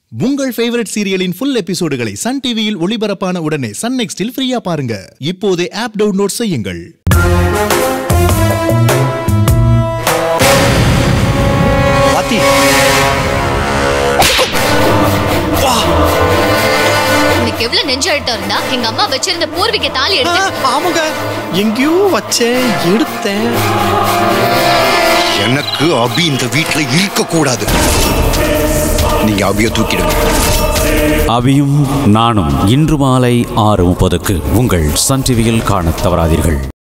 உங்கள் ஃபேவரட் சீரியலின் ஃபுல் எபிசோடுகளை சன் டிவியில் ஒளிபரப்பான உடனே சன் நெக்ஸ்டில் ஃப்ரீயா பாருங்க இப்போதே ஆப் டவுன்லோட் செய்யுங்கள் பாத்தி உனக்கு எவ்வளவு நெஞ்சு அழுத்தம் இருந்தா எங்க அம்மா வச்சிருந்த பூர்வீக தாலி ஆ, எடுத்து ஆமாங்க எங்கேயோ வச்சேன் எடுத்தேன் எனக்கு அபி இந்த வீட்ல இருக்க கூடாது நீங்க அபிய தூக்கிடுங்க அபியும் நானும் இன்று மாலை ஆறு முப்பதுக்கு உங்கள் சன் டிவியில் காணத் தவறாதீர்கள்